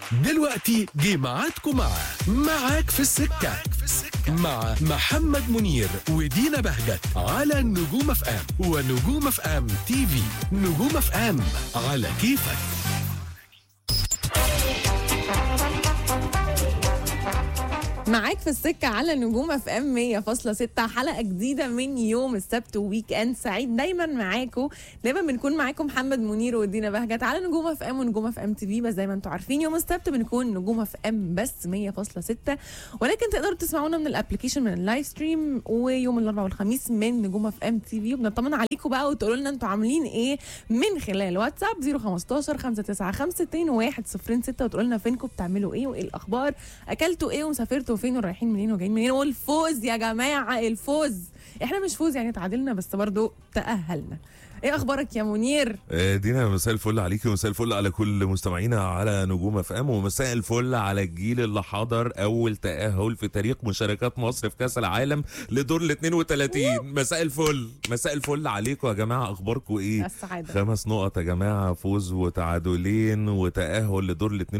دلوقتي جه ميعادكم مع معاك في السكة مع محمد منير ودينا بهجت على نجوم اف ام ونجوم اف ام تي في نجوم اف ام على كيفك معاك في السكة على نجوم اف ام 100.6 حلقة جديدة من يوم السبت وويك اند سعيد دايما معاكم دايما بنكون معاكم محمد منير ودينا بهجت على نجوم اف ام ونجوم اف ام تي في بس زي ما انتم عارفين يوم السبت بنكون نجوم اف ام بس 100.6 ولكن تقدروا تسمعونا من الابلكيشن من اللايف ستريم ويوم الاربعاء والخميس من نجوم اف ام تي في وبنطمن عليكم بقى وتقولوا لنا انتوا عاملين ايه من خلال واتساب 015 595 6 وتقولوا لنا فينكم بتعملوا ايه وايه الاخبار اكلتوا ايه وسافرتوا فين ورايحين منين وجايين منين والفوز يا جماعه الفوز احنا مش فوز يعني تعادلنا بس برضو تاهلنا ايه اخبارك يا منير آه، دينا مساء الفل عليكي ومساء الفل على كل مستمعينا على نجوم اف ام ومساء الفل على الجيل اللي حضر اول تاهل في تاريخ مشاركات مصر في كاس العالم لدور ال 32 مساء الفل مساء الفل عليكم يا جماعه اخباركم ايه السعاده خمس نقط يا جماعه فوز وتعادلين وتاهل لدور ال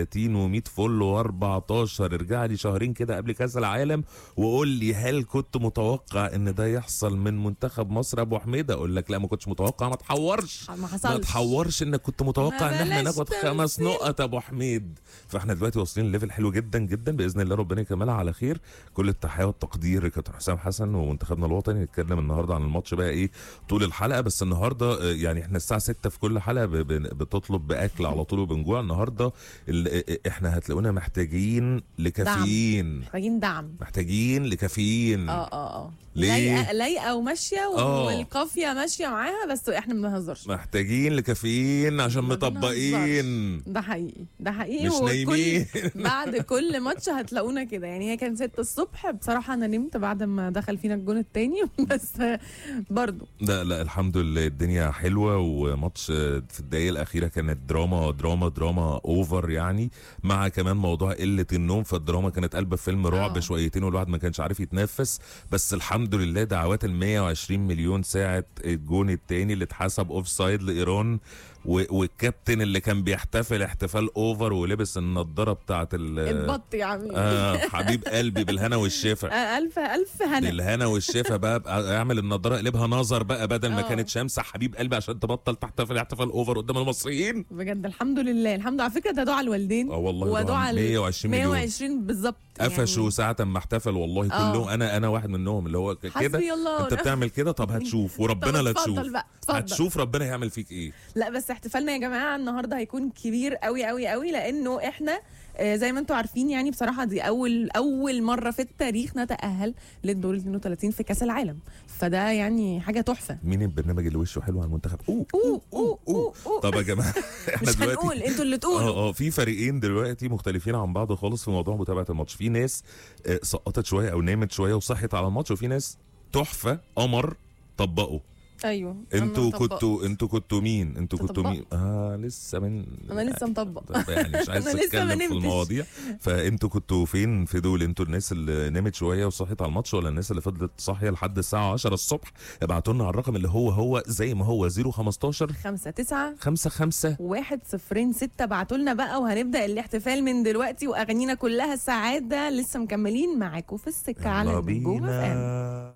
32 و100 فل و14 ارجع لي شهرين كده قبل كاس العالم وقول لي هل كنت متوقع ان ده يحصل من منتخب مصر ابو حميد اقول لك لا ما كنتش متوقع ما تحورش ما ما حصلش تحورش انك كنت متوقع ما ان احنا بلاش ناخد خمس تمثيل. نقط ابو حميد فاحنا دلوقتي واصلين ليفل حلو جدا جدا باذن الله ربنا يكملها على خير كل التحيه والتقدير لكابتن حسام حسن ومنتخبنا الوطني نتكلم النهارده عن الماتش بقى ايه طول الحلقه بس النهارده آه، يعني احنا الساعه 6 في كل حلقه ب- ب- بتطلب باكل على طول وبنجوع النهارده ال- آه، آه، احنا هتلاقونا محتاجين لكافيين محتاجين دعم محتاجين لكافيين اه اه اه ليه؟ لايقه لايقه وماشيه آه. والقافيه ماشيه معاها بس احنا ما بنهزرش محتاجين لكافيين عشان ما مطبقين ده حقيقي ده حقيقي مش وكل- نايمين. بعد كل ماتش هتلاقونا كده يعني هي كانت 6 الصبح بصراحه انا نمت بعد ما دخل فينا الجون التاني بس برضو لا لا الحمد لله الدنيا حلوه وماتش في الدقايق الاخيره كانت دراما دراما دراما اوفر يعني مع كمان موضوع قله النوم فالدراما كانت قلب فيلم رعب آه. شويتين والواحد ما كانش عارف يتنفس بس الحمد لله دعوات ال 120 مليون ساعه الجون التاني اللي اتحسب اوف سايد لايران و- والكابتن اللي كان بيحتفل احتفال اوفر ولبس النضاره بتاعت ال البط يا عمي آه حبيب قلبي بالهنا والشفا آه، الف الف هنا بالهنا والشفا بقى بقى اعمل النضاره اقلبها نظر بقى بدل ما آه. كانت شمسه حبيب قلبي عشان تبطل تحتفل احتفال اوفر قدام المصريين بجد الحمد لله الحمد لله على فكره ده دعاء الوالدين اه والله ودعاء دعاء ال 120 مليون 120 بالظبط قفشوا ساعة ما احتفل والله آه. كلهم انا انا واحد منهم اللي هو ك- كده حسبي الله انت ونعم- بتعمل كده طب هتشوف وربنا طب لا اتفضل تشوف بقى، اتفضل. هتشوف ربنا هيعمل فيك ايه لا بس احتفالنا يا جماعه النهارده هيكون كبير قوي قوي قوي لانه احنا آه، زي ما انتم عارفين يعني بصراحه دي اول اول مره في التاريخ نتاهل للدور ال 32 في كاس العالم فده يعني حاجه تحفه مين البرنامج اللي وشه حلو على المنتخب اوه أوه، أوه، أوه، أوه. طب يا جماعه احنا مش دلوقتي هنقول انتوا اللي تقولوا اه اه في فريقين دلوقتي مختلفين عن بعض خالص في موضوع متابعه الماتش في ناس آه، سقطت شويه او نامت شويه وصحت على الماتش وفي ناس تحفه قمر طبقوا ايوه انتوا أنا طبقت. كنتوا انتوا كنتوا مين انتوا أنت كنتوا طبقت؟ مين اه لسه من انا لسه مطبق طب يعني مش عايز أنا لسه اتكلم ما في نمتش. المواضيع فانتوا كنتوا فين في دول انتوا الناس اللي نامت شويه وصحت على الماتش ولا الناس اللي فضلت صاحيه لحد الساعه 10 الصبح ابعتوا لنا على الرقم اللي هو هو زي ما هو 015 5 9 5 5 واحد صفرين ستة بعتوا لنا بقى وهنبدأ الاحتفال من دلوقتي وأغانينا كلها سعادة لسه مكملين معاكم في السكة على يلا نجوم FM. بينا